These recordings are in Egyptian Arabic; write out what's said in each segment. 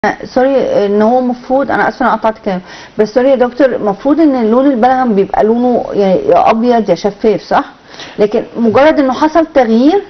سوري ان هو المفروض انا اسفه انا قطعت كلام بس سوري يا دكتور المفروض ان لون البلغم بيبقى لونه يعني يا ابيض يا شفاف صح لكن مجرد انه حصل تغيير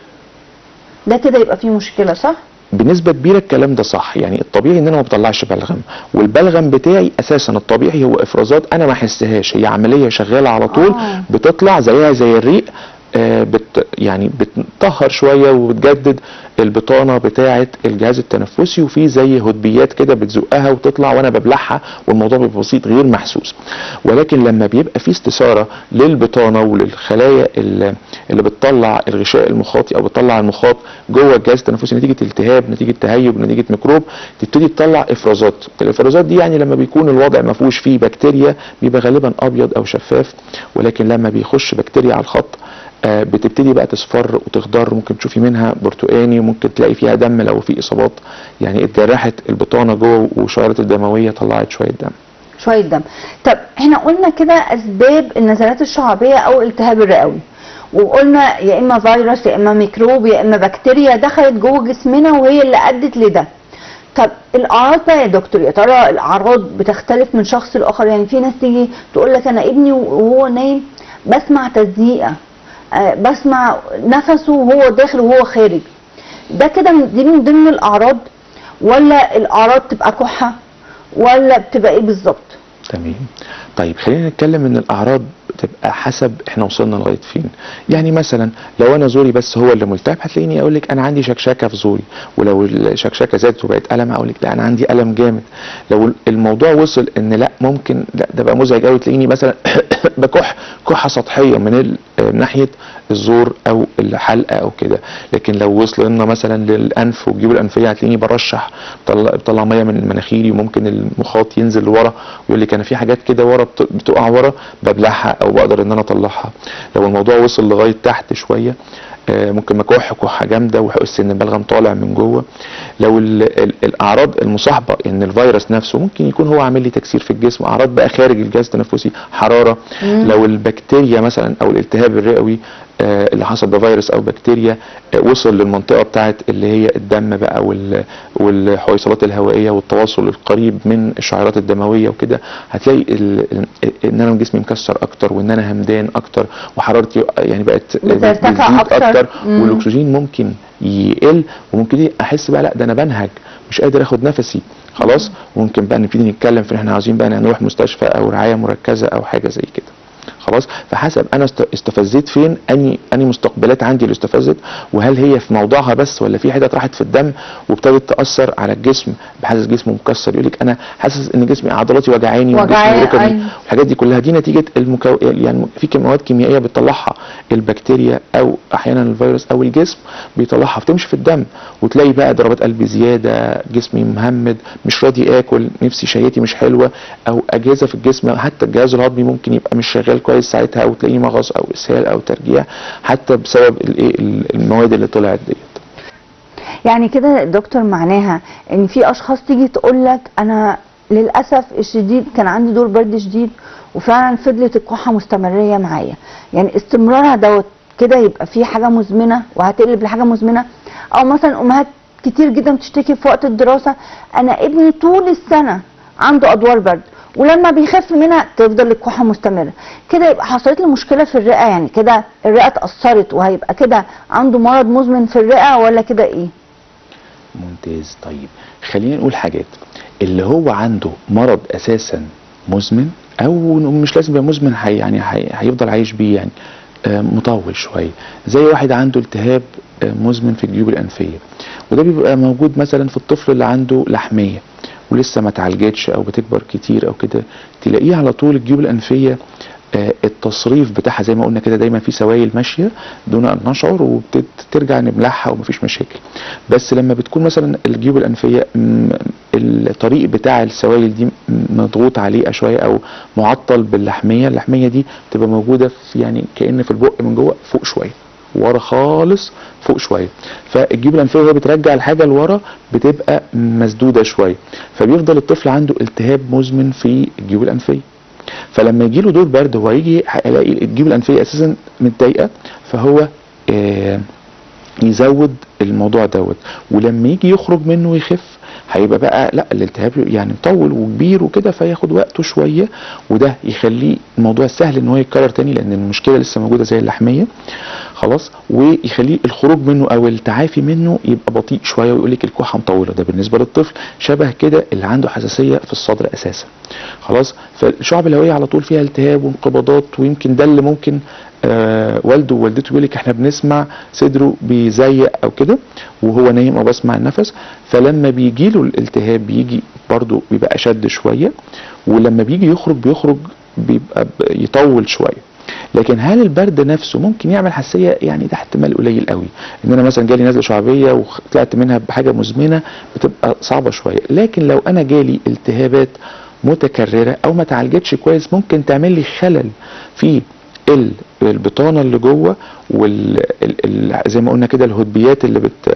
ده كده يبقى فيه مشكله صح بنسبة كبيرة الكلام ده صح يعني الطبيعي ان انا ما بطلعش بلغم والبلغم بتاعي اساسا الطبيعي هو افرازات انا ما احسهاش هي عملية شغالة على طول آه. بتطلع زيها زي الريق آه بت يعني بتطهر شوية وبتجدد البطانة بتاعة الجهاز التنفسي وفي زي هدبيات كده بتزقها وتطلع وانا ببلعها والموضوع بيبقى بسيط غير محسوس ولكن لما بيبقى في استثارة للبطانة وللخلايا اللي اللي بتطلع الغشاء المخاطي او بتطلع المخاط جوه الجهاز التنفسي نتيجة التهاب نتيجة تهيب نتيجة ميكروب تبتدي تطلع افرازات الافرازات دي يعني لما بيكون الوضع ما فيهوش فيه بكتيريا بيبقى غالبا ابيض او شفاف ولكن لما بيخش بكتيريا على الخط آه، بتبتدي بقى تصفر وتخضر ممكن تشوفي منها برتقاني وممكن تلاقي فيها دم لو في اصابات يعني اتجرحت البطانه جوه والشعيرات الدمويه طلعت شويه دم شويه دم طب احنا قلنا كده اسباب النزلات الشعبيه او الالتهاب الرئوي وقلنا يا اما فيروس يا اما ميكروب يا اما بكتيريا دخلت جوه جسمنا وهي اللي ادت لده طب الاعراض بقى يا دكتور يا ترى الاعراض بتختلف من شخص لاخر يعني في ناس تيجي تقول لك انا ابني وهو نايم بسمع تزييقه آه، بسمع نفسه وهو داخل وهو خارج ده كده من- دي من ضمن الاعراض ولا الاعراض تبقى كحه ولا بتبقى ايه بالظبط تمام طيب خلينا نتكلم ان الاعراض بتبقى حسب احنا وصلنا لغايه فين يعني مثلا لو انا زوري بس هو اللي ملتهب هتلاقيني اقول لك انا عندي شكشكه في زوري ولو الشكشكه زادت وبقت الم اقول لك لا انا عندي الم جامد لو الموضوع وصل ان لا ممكن لا ده بقى مزعج قوي تلاقيني مثلا بكح كحه سطحيه من ال- من ناحيه الزور او الحلقه او كده لكن لو وصل لنا مثلا للانف والجيوب الانفيه هتلاقيني برشح بطلع, بطلع ميه من مناخيري وممكن المخاط ينزل لورا ويقول لك انا في حاجات كده ورا بت- بتقع ورا ببلعها او بقدر ان انا اطلعها لو الموضوع وصل لغايه تحت شويه آه، ممكن مكح كحه جامده واحس ان البلغم طالع من جوه لو ال ال الاعراض المصاحبه ان الفيروس نفسه ممكن يكون هو عامل لي تكسير في الجسم اعراض بقى خارج الجهاز التنفسي حراره لو البكتيريا مثلا او الالتهاب الرئوي آه، اللي حصل بفيروس او بكتيريا آه، وصل للمنطقه بتاعت اللي هي الدم بقى وال- والحويصلات الهوائيه والتواصل القريب من الشعيرات الدمويه وكده هتلاقي ال- ال- ان انا جسمي مكسر اكتر وان انا همدان اكتر وحرارتي يعني بقت بترتفع بتزيد أكتر. اكتر مم. والاكسجين ممكن يقل وممكن احس بقى لا ده انا بنهج مش قادر اخد نفسي خلاص ممكن بقى نبتدي نتكلم في ان احنا عاوزين بقى نروح مستشفى او رعايه مركزه او حاجه زي كده خلاص فحسب انا است- استفزيت فين اني اني مستقبلات عندي اللي استفزت وهل هي في موضعها بس ولا في حتت راحت في الدم وابتدت تاثر على الجسم بحاسس جسمه مكسر يقول لك انا حاسس ان جسمي عضلاتي وجعاني وجعاني، وجسمي ركبي أيوة. الحاجات دي كلها دي نتيجه المكو... يعني في مواد كيميائيه بتطلعها البكتيريا او احيانا الفيروس او الجسم بيطلعها بتمشي في الدم وتلاقي بقى ضربات قلبي زياده جسمي مهمد مش راضي اكل نفسي شهيتي مش حلوه او اجهزه في الجسم حتى الجهاز الهضمي ممكن يبقى مش شغال كويس ساعتها او تلاقيه مغص او اسهال او ترجيع حتى بسبب الايه المواد اللي طلعت ديت يعني كده يا دكتور معناها ان في اشخاص تيجي تقول لك انا للاسف الشديد كان عندي دور برد شديد وفعلا فضلت الكحه مستمريه معايا يعني استمرارها دوت كده يبقى في حاجه مزمنه وهتقلب لحاجه مزمنه او مثلا امهات كتير جدا بتشتكي في وقت الدراسه انا ابني طول السنه عنده ادوار برد ولما بيخف منها تفضل الكحه مستمره كده يبقى حصلت له مشكله في الرئه يعني كده الرئه اتاثرت وهيبقى كده عنده مرض مزمن في الرئه ولا كده ايه ممتاز طيب خلينا نقول حاجات اللي هو عنده مرض اساسا مزمن او مش لازم يبقى مزمن حي يعني حي هيفضل عايش بيه يعني آه، مطول شويه زي واحد عنده التهاب آه، مزمن في الجيوب الانفيه وده بيبقى موجود مثلا في الطفل اللي عنده لحميه ولسه ما اتعالجتش او بتكبر كتير او كده تلاقيه على طول الجيوب الانفيه آه، التصريف بتاعها زي ما قلنا كده دايما في سوائل ماشيه دون ان نشعر وبترجع نملحها ومفيش مشاكل بس لما بتكون مثلا الجيوب الانفيه م- الطريق بتاع السوائل دي م- مضغوط عليه شويه او معطل باللحميه اللحميه دي بتبقى موجوده في يعني كان في البق من جوه فوق شويه ورا خالص فوق شويه فالجيوب الانفيه وهي بترجع الحاجه لورا بتبقى مسدوده شويه فبيفضل الطفل عنده التهاب مزمن في الجيوب الانفيه فلما يجي له دور برد هو يجي هيلاقي الجيوب الانفيه اساسا متضايقه فهو آه يزود الموضوع دوت ولما يجي يخرج منه ويخف هيبقى بقى لا الالتهاب يعني مطول وكبير وكده فياخد وقته شويه وده يخليه الموضوع سهل ان هو يتكرر تاني لان المشكله لسه موجوده زي اللحميه خلاص ويخليه الخروج منه او التعافي منه يبقى بطيء شويه ويقول لك الكحه مطوله ده بالنسبه للطفل شبه كده اللي عنده حساسيه في الصدر اساسا خلاص فالشعب الهوائيه على طول فيها التهاب وانقباضات ويمكن ده اللي ممكن آه والده ووالدته يقول لك احنا بنسمع صدره بيزيق او كده وهو نايم او بسمع النفس فلما بيجي له الالتهاب بيجي برضه بيبقى اشد شويه ولما بيجي يخرج بيخرج بيبقى ب- يطول شويه لكن هل البرد نفسه ممكن يعمل حساسيه يعني ده احتمال قليل قوي ان انا مثلا جالي نزله شعبيه وطلعت منها بحاجه مزمنه بتبقى صعبه شويه لكن لو انا جالي التهابات متكرره او ما اتعالجتش كويس ممكن تعمل لي خلل في ال- البطانه اللي جوه وال ال- ال- زي ما قلنا كده الهدبيات اللي بت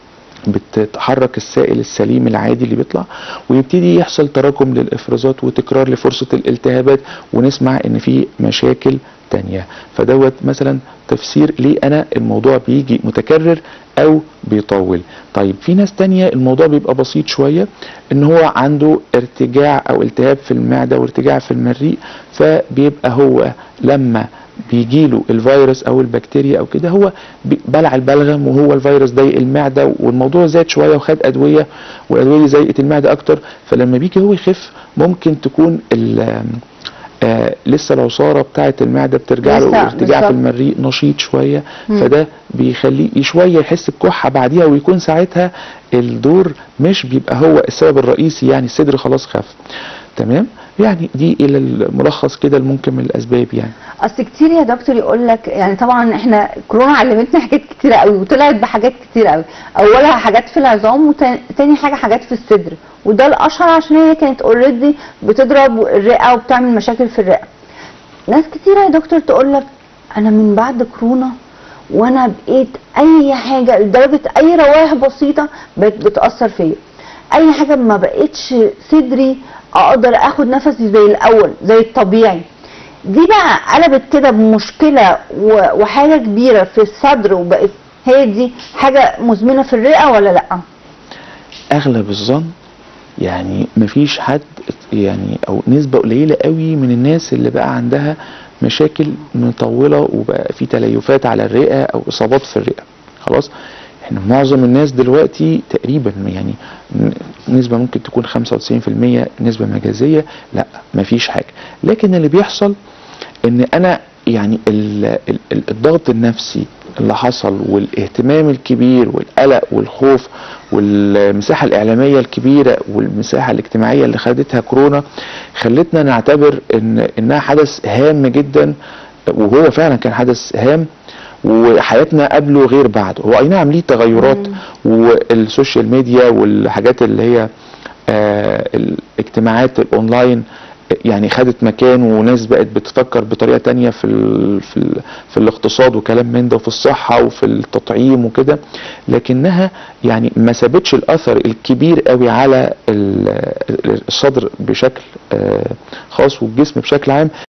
بتتحرك السائل السليم العادي اللي بيطلع ويبتدي يحصل تراكم للافرازات وتكرار لفرصه الالتهابات ونسمع ان في مشاكل تانية فدوت مثلا تفسير ليه انا الموضوع بيجي متكرر او بيطول طيب في ناس تانية الموضوع بيبقى بسيط شوية ان هو عنده ارتجاع او التهاب في المعدة وارتجاع في المريء فبيبقى هو لما بيجيله الفيروس او البكتيريا او كده هو بي- بلع البلغم وهو الفيروس ضايق المعده والموضوع زاد شويه وخد ادويه والادويه دي ضايقت المعده اكتر فلما بيجي هو يخف ممكن تكون ال- آه لسه العصاره بتاعه المعده بترجع له لسه، وارتجاع في بالظبط. المريء نشيط شويه مم. فده بيخليه شويه يحس بكحه بعديها ويكون ساعتها الدور مش بيبقى هو السبب الرئيسي يعني الصدر خلاص خف تمام يعني دي الى الملخص كده الممكن من الاسباب يعني اصل كتير يا دكتور يقول لك يعني طبعا احنا كورونا علمتنا حاجات كتيره قوي وطلعت بحاجات كتيره قوي اولها حاجات في العظام وتاني حاجه حاجات في الصدر وده الاشهر عشان هي كانت اوريدي بتضرب الرئه وبتعمل مشاكل في الرئه ناس كتيره يا دكتور تقول لك انا من بعد كورونا وانا بقيت اي حاجه لدرجه اي روائح بسيطه بقت بتاثر فيا اي حاجه ما بقتش صدري اقدر اخد نفسي زي الاول زي الطبيعي دي بقى قلبت كده بمشكله و- وحاجه كبيره في الصدر وبقت هي دي حاجه مزمنه في الرئه ولا لا اغلب الظن يعني مفيش حد يعني او نسبة قليلة قوي من الناس اللي بقى عندها مشاكل مطولة وبقى في تليفات على الرئة او اصابات في الرئة خلاص احنا معظم الناس دلوقتي تقريبا يعني ن- نسبة ممكن تكون 95% نسبة مجازية لا مفيش حاجة لكن اللي بيحصل ان انا يعني ال ال ال- الضغط النفسي اللي حصل والاهتمام الكبير والقلق والخوف والمساحة الإعلامية الكبيرة والمساحة الاجتماعية اللي خدتها كورونا خلتنا نعتبر إن إنها حدث هام جدا وهو فعلا كان حدث هام وحياتنا قبله غير بعده هو أي نعم ليه تغيرات والسوشيال ميديا والحاجات اللي هي آه الاجتماعات الأونلاين يعني خدت مكان وناس بقت بتفكر بطريقه تانية في ال في ال في الاقتصاد وكلام من ده وفي الصحه وفي التطعيم وكده لكنها يعني ما سابتش الاثر الكبير قوي على ال- الصدر بشكل آه، خاص والجسم بشكل عام